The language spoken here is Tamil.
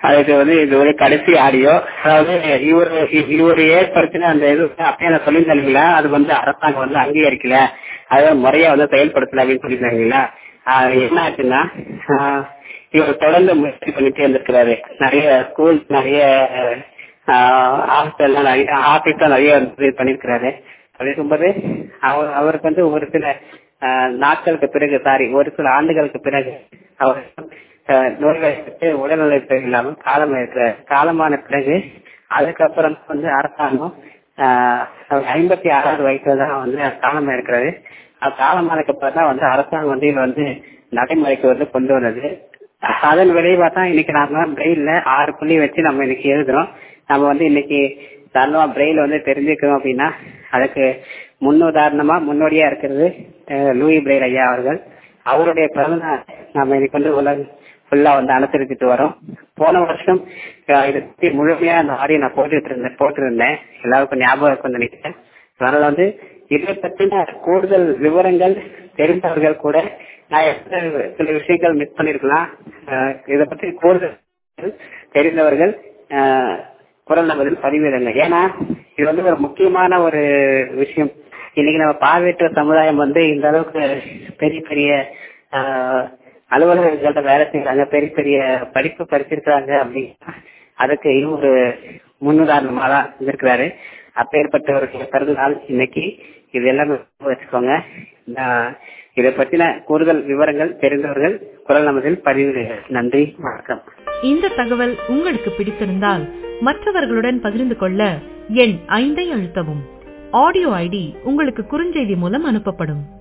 அதுக்கு வந்து இது ஒரு கடைசி ஆடியோ அதாவது இவர் இவர் ஏற்படுத்தின அந்த இது அப்படியே நான் சொல்லியிருந்தேன் இல்லைங்களா அது வந்து அரசாங்கம் வந்து அங்கீகரிக்கல அதை முறையா வந்து செயல்படுத்தல அப்படின்னு சொல்லியிருந்தாங்க இல்லைங்களா ஆஹ் என்ன ஆச்சுன்னா ஆஹ் இவர் தொடர்ந்து முயற்சி பண்ணிட்டே இருந்திருக்கிறாரு நிறைய ஸ்கூல் நிறைய ஹாஸ்டல்லாம் நிறைய ஆபீஸ்லாம் நிறைய வந்து இது பண்ணிருக்கிறாரு அப்படி இருக்கும்போது அவர் அவருக்கு வந்து ஒரு சில ஆஹ் நாட்களுக்கு பிறகு சாரி ஒரு சில ஆண்டுகளுக்கு பிறகு அவர் ஆஹ் நோய்வாய்ப்பட்டு உடல்நிலை இல்லாமல் காலம் இருக்கிறார் காலமான பிறகு அதுக்கப்புறம் வந்து அரசாங்கம் ஆஹ் அவர் ஐம்பத்தி ஆறாவது வயசுல தான் வந்து காலமா இருக்கிறாரு அது காலமானதுக்கு அப்புறம் தான் வந்து அரசாங்கம் வந்து இதை வந்து நடைமுறைக்கு வந்து கொண்டு வந்தது அதன் விளைவா தான் இன்னைக்கு நாம பிரெயில்ல ஆறு புள்ளி வச்சு நம்ம இன்னைக்கு எழுதுறோம் நம்ம வந்து இன்னைக்கு சாதாரணமா பிரெயில் வந்து தெரிஞ்சுக்கணும் அப்படின்னா அதுக்கு முன்னுதாரணமா முன்னோடியா இருக்கிறது அஹ், லூயி பிரெயில் ஐயா அவர்கள் அவருடைய பிறந்த நாள் நம்ம இன்னைக்கு வந்து உலக ஃபுல்லா வந்து அனுசரிச்சுட்டு வரோம் போன வருஷம் அஹ், இதை பத்தி முழுமையா அந்த ஆடியோ நான் போட்டுட்டு இருந்தேன் போட்டிருந்தேன் எல்லாருக்கும் ஞாபகம் இருக்கும்னு நினைக்கிறேன் அதனால வந்து இதை பத்தின கூடுதல் விவரங்கள் தெரிந்தவர்கள் கூட நான் எத்தனை சில விஷயங்கள் மிஸ் பண்ணிருக்கலாம் அஹ், இதை பத்தி கூடுதல் தெரிந்தவர்கள் அஹ், குரல் நம்பரில் பதிவிடுங்க ஏன்னா இது வந்து ஒரு முக்கியமான ஒரு விஷயம் இன்னைக்கு நம்ம பார்வையற்ற சமுதாயம் வந்து இந்த அளவுக்கு பெரிய பெரிய ஆஹ், அலுவலகங்கள்ட்ட வேலை செய்யறாங்க பெரிய பெரிய படிப்பு படிச்சிருக்காங்க அப்படின்னா அதுக்கு இவரு ஒரு முன்னுதாரணமா தான் இருக்கிறாரு அப்பேற்பட்டவருடைய பிறந்த நாள் இன்னைக்கு இது எல்லாமே வச்சுக்கோங்க நான் இதை பத்தின கூடுதல் விவரங்கள் தெரிந்தவர்கள் குரல் நமதில் பதிவு நன்றி வணக்கம் இந்த தகவல் உங்களுக்கு பிடித்திருந்தால் மற்றவர்களுடன் பகிர்ந்து கொள்ள எண் ஐந்தை அழுத்தவும் ஆடியோ ஐடி உங்களுக்கு குறுஞ்செய்தி மூலம் அனுப்பப்படும்